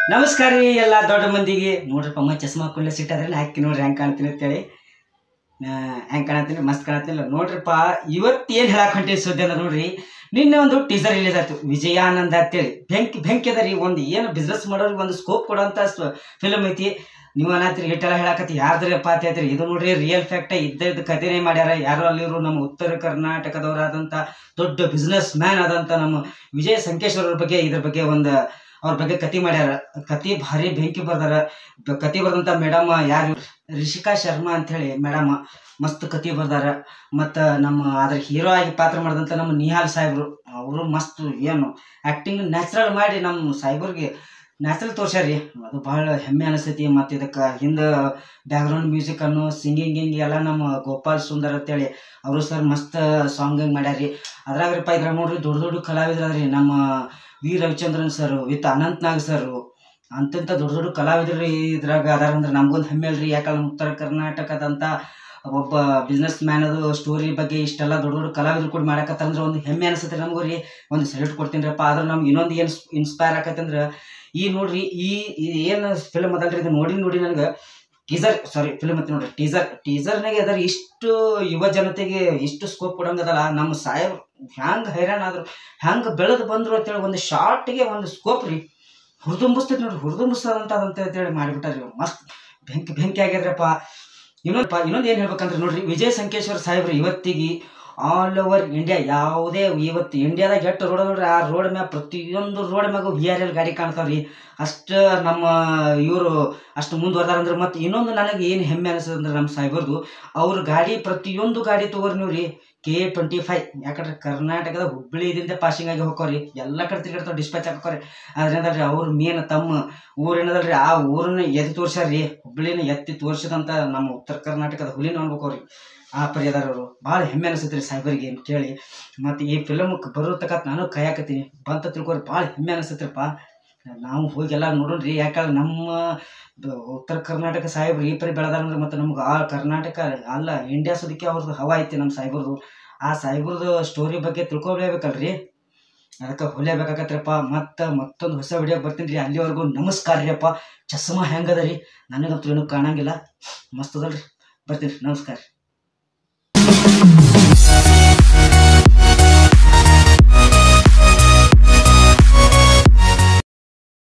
ನಮಸ್ಕಾರ ರೀ ಎಲ್ಲ ದೊಡ್ಡ ಮಂದಿಗೆ ನೋಡ್ರಪ್ಪ ಅಮ್ಮ ಚಸ್ಮಾ ಹಾಕೊಂಡ್ಲೆ ಸಿಟ್ಟಾದ್ರೆ ಹಾಕಿ ನೋಡ್ರಿ ಹೆಂಗೆ ಕಾಣ್ತೀನಿ ಅಂತೇಳಿ ಹೆಂಗೆ ಕಾಣತ್ತೀನಿ ಮಸ್ತ್ ಕಾಣತ್ತಿಲ್ಲ ನೋಡ್ರಪ್ಪ ಇವತ್ತು ಏನು ಹೇಳಕ್ ಹೊಂಟೀವಿ ಸುದ್ದಿ ಅಂದ್ರೆ ನೋಡ್ರಿ ನಿನ್ನೆ ಒಂದು ಟೀಸರ್ ರಿಲೀಸ್ ಆಯ್ತು ವಿಜಯಾನಂದ ಅಂತೇಳಿ ಬೆಂಕಿ ಬೆಂಕಿ ಅದ ರೀ ಒಂದು ಏನು ಬಿಸ್ನೆಸ್ ಮಾಡೋರಿಗೆ ಒಂದು ಸ್ಕೋಪ್ ಕೊಡೋಂಥ ಫಿಲ್ಮ್ ಐತಿ ನೀವು ಅನ್ನತ್ತೀರಿ ಹಿಟ್ಟೆಲ್ಲ ಹೇಳಕತ್ತಿ ಯಾರ್ದ್ರಪ್ಪ ಅಂತ ಹೇಳ್ತೀರಿ ಇದು ನೋಡ್ರಿ ರಿಯಲ್ ಫ್ಯಾಕ್ಟ್ ಇದ್ದ ಕಥೆನೇ ಮಾಡ್ಯಾರ ಯಾರೋ ಅಲ್ಲಿರು ನಮ್ಮ ಉತ್ತರ ಕರ್ನಾಟಕದವರಾದಂಥ ದೊಡ್ಡ ಬಿಸ್ನೆಸ್ ಮ್ಯಾನ್ ಆದಂಥ ನಮ್ಮ ವಿಜಯ ಸಂಕೇಶ್ವರ ಅವ್ರ ಬಗ್ಗೆ ಇದ್ರ ಬಗ್ಗೆ ಒಂದು ಅವ್ರ ಬಗ್ಗೆ ಕತಿ ಮಾಡ್ಯಾರ ಕತಿ ಭಾರಿ ಬೆಂಕಿ ಬರ್ದಾರ ಬ- ಕತಿ ಬರ್ದಂಥ ಮೇಡಮ್ ಯಾರು ರಿಷಿಕಾ ಶರ್ಮಾ ಅಂಥೇಳಿ ಮೇಡಮ್ ಮಸ್ತ್ ಕತಿ ಬರ್ದಾರ ಮತ್ತು ನಮ್ಮ ಅದ್ರ ಹೀರೋ ಆಗಿ ಪಾತ್ರ ಮಾಡಿದಂಥ ನಮ್ಮ ನಿಹಾಲ್ ಸಾಹೇಬ್ರು ಅವರು ಮಸ್ತ್ ಏನು ಆ್ಯಕ್ಟಿಂಗ್ ನ್ಯಾಚುರಲ್ ಮಾಡಿ ನಮ್ಮ ಸಾಹೇಬ್ರಿಗೆ ನ್ಯಾಚುರಲ್ ತೋರ್ಸ್ಯಾರಿ ಅದು ಭಾಳ ಹೆಮ್ಮೆ ಅನಿಸ್ತೈತಿ ಮತ್ತು ಇದಕ್ಕೆ ಹಿಂದೆ ಬ್ಯಾಕ್ಗ್ರೌಂಡ್ ಮ್ಯೂಸಿಕ್ ಅನ್ನು ಸಿಂಗಿಂಗ್ ಗಿಂಗ್ ಎಲ್ಲ ನಮ್ಮ ಗೋಪಾಲ್ ಸುಂದರ್ ಅಂತೇಳಿ ಅವರು ಸರ್ ಮಸ್ತ್ ಸಾಂಗಿಂಗ್ ಮಾಡ್ಯಾರಿ ಅದ್ರಾಗ್ರಪ್ಪ ಇದ್ರಾಗ ನೋಡ್ರಿ ದೊಡ್ಡ ದೊಡ್ಡ ಕಲಾವಿದ್ರದ್ರಿ ನಮ್ಮ V Ravichandran sir with Anant Nag sir ಅಂತಂತ ದೊಡ್ಡ ದೊಡ್ಡ ಕಲಾವಿದರು ಇದ್ರಾಗ ಅದಾರ ಅಂದ್ರೆ ನಮ್ಗೊಂದು ಹೆಮ್ಮೆ ಅಲ್ರಿ ಯಾಕಂದ್ರೆ ನಮ್ಮ ಉತ್ತರ ಕರ್ನಾಟಕದಂತ ಒಬ್ಬ ಬಿಸ್ನೆಸ್ ಮ್ಯಾನ್ ಅದು ಸ್ಟೋರಿ ಬಗ್ಗೆ ಇಷ್ಟೆಲ್ಲ ದೊಡ್ಡ ದೊಡ್ಡ ಕಲಾವಿದರು ಕೂಡ ಮಾಡಕತ್ತಾರ ಅಂದ್ರೆ ಒಂದು ಹೆಮ್ಮೆ ಅನಿಸುತ್ತೆ ನಮಗೂ ರೀ ಒಂದು ಸೆಲ್ಯೂಟ್ ಕೊಡ್ತೀನಿ ರೀಪ್ಪ ಆದ್ರೆ ನಮ್ಗೆ ಇನ್ನೊಂದು ಏನು ಇನ್ಸ್ಪೈರ್ ಆಕತ್ತೆ ಅಂದ್ರೆ ಈ ನೋಡ್ರಿ ಈ ಏನು ಫಿಲ್ಮ್ ಅದಲ್ರಿ ಇದು ನೋಡಿ ನೋಡಿ ನನಗೆ ಟೀಸರ್ ಸಾರಿ ಫಿಲ್ಮ್ ಅಂತ ನೋಡ್ರಿ ಟೀಸರ್ ಟೀಸರ್ನಾಗೆ ಅದರ ಇಷ್ಟು ಯುವ ಜನತೆಗೆ ಇಷ್ಟು ಸ್ಕೋಪ್ ಕೊಡಂಗದಲ್ಲ ನಮ್ಮ ಸಾಹೇಬ್ ಹ್ಯಾಂಗೆ ಹೈರಾಣ ಆದ್ರು ಹ್ಯಾಂಗೆ ಬೆಳೆದು ಬಂದ್ರು ಅಂತೇಳಿ ಒಂದು ಶಾರ್ಟ್ಗೆ ಒಂದು ಸ್ಕೋಪ್ ರೀ ಹುರಿದುಂಬಿಸ್ತೈತಿ ನೋಡ್ರಿ ಹುರಿದುಂಬಿಸ್ತದಂತ ಅಂತ ಅಂತೇಳಿ ಮಾಡಿಬಿಟ್ಟಾರಿ ಇವ್ರು. ಮಸ್ತ್ ಬೆಂಕಿ ಬೆಂಕಿ ಆಗ್ಯದ್ರಪ್ಪ ಇನ್ನೊಂದು ಇನ್ನೊಂದು ಏನು ಹೇಳ್ಬೇಕಂದ್ರೆ ನೋಡ್ರಿ ವಿಜಯ್ ಸಂಕೇಶ್ವರ ಸಾಹೇಬ್ರು ಇವತ್ತಿಗೆ ಆಲ್ ಓವರ್ ಇಂಡಿಯಾ ಯಾವುದೇ ಇವತ್ತು ಇಂಡಿಯಾದಾಗ ಎಷ್ಟು ರೋಡ್ ನೋಡ್ರಿ ಆ ರೋಡ್ ಮ್ಯಾಗ ಪ್ರತಿಯೊಂದು ರೋಡ್ ಮ್ಯಾಗ ವಿ ಆರ್ ಎಲ್ ಗಾಡಿ ಕಾಣ್ತಾವ್ರಿ ಅಷ್ಟು ನಮ್ಮ ಇವರು ಅಷ್ಟು ಮುಂದುವರ್ದಾರ ಅಂದ್ರೆ ಮತ್ತು ಇನ್ನೊಂದು ನನಗೆ ಏನು ಹೆಮ್ಮೆ ಅನಿಸ್ತದೆ ಅಂದ್ರೆ ನಮ್ಮ ಸಾಹೇಬರ್ದು ಅವ್ರ ಗಾಡಿ ಪ್ರತಿಯೊಂದು ಗಾಡಿ ತಗೋರಿ ನೀವು ರೀ ಕೆ ಟ್ವೆಂಟಿ ಫೈವ್ ಯಾಕಂದ್ರೆ ಕರ್ನಾಟಕದ ಹುಬ್ಬಳ್ಳಿದಿಂದ ಪಾಸಿಂಗ್ ಆಗಿ ಹೋಗೋರಿ ಎಲ್ಲ ಕಡೆ ತಿರ್ಗಾಡ್ತಾವೆ ಡಿಸ್ಪ್ಯಾಚ್ ಹಾಕೋರಿ ಅದ್ರಿಂದ ರೀ ಅವ್ರ ಮೇನ್ ತಮ್ಮ ಊರೇನದಲ್ರಿ ಆ ಊರನ್ನ ಎತ್ತಿ ತೋರ್ಸ್ಯಾರ್ರಿ ಹುಬ್ಬಳ್ಳಿನ ಎತ್ತಿ ತೋರ್ಸಿದಂತ ನಮ್ಮ ಉತ್ತರ ಕರ್ನಾಟಕದ ಹುಲಿನ ಅನ್ಬೇಕವ್ರಿ ಆ ಪರಿಯದಾರವರು ಭಾಳ ಹೆಮ್ಮೆ ಅನಿಸ್ತೈತೆ ರೀ ಸಾಹೇಬರಿಗೆ ಅಂತ ಕೇಳಿ ಮತ್ತು ಈ ಫಿಲಮ್ ಬರೋತಕ್ಕ ನಾನು ಕಾಯಕತ್ತೀನಿ ಬಂತ ತಿಳ್ಕೊರಿ ಭಾಳ ಹೆಮ್ಮೆ ಅನಿಸ್ತೈತ್ರಪ್ಪ ನಾವು ಹೋಗಿ ಎಲ್ಲ ನೋಡೋಣ್ರಿ ಯಾಕಂದ್ರೆ ನಮ್ಮ ಬ- ಉತ್ತರ ಕರ್ನಾಟಕ ಸಾಹೇಬ್ರು ಈ ಪರಿ ಬೆಳೆದಾರಂದ್ರೆ ಮತ್ತು ನಮ್ಗೆ ಆ ಕರ್ನಾಟಕ ಅಲ್ಲ ಇಂಡಿಯಾ ಸುದಕ್ಕೆ ಅವ್ರದ್ದು ಹವಾ ಐತಿ ನಮ್ಮ ಸಾಹೇಬ್ರದ್ದು ಆ ಸಾಹೇಬ್ರದ್ದು ಸ್ಟೋರಿ ಬಗ್ಗೆ ತಿಳ್ಕೊಬೇಕಲ್ರಿ ಅದಕ್ಕೆ ಹೊಲಿಯಬೇಕಾಗತ್ರಪ್ಪ ಮತ್ತು ಮತ್ತೊಂದು ಹೊಸ ವಿಡಿಯೋ ಬರ್ತೀನಿ ರೀ ಅಲ್ಲಿವರೆಗೂ ನಮಸ್ಕಾರ ರೀ ಅಪ್ಪ ಚಸ್ಮಾ ಹೆಂಗದ ರೀ ನನಗಂತೂ ಏನೂ ಕಾಣಂಗಿಲ್ಲ ಮಸ್ತ್ ಅದಲ್ರಿ ಬರ್ತೀನಿ ನಮಸ್ಕಾರ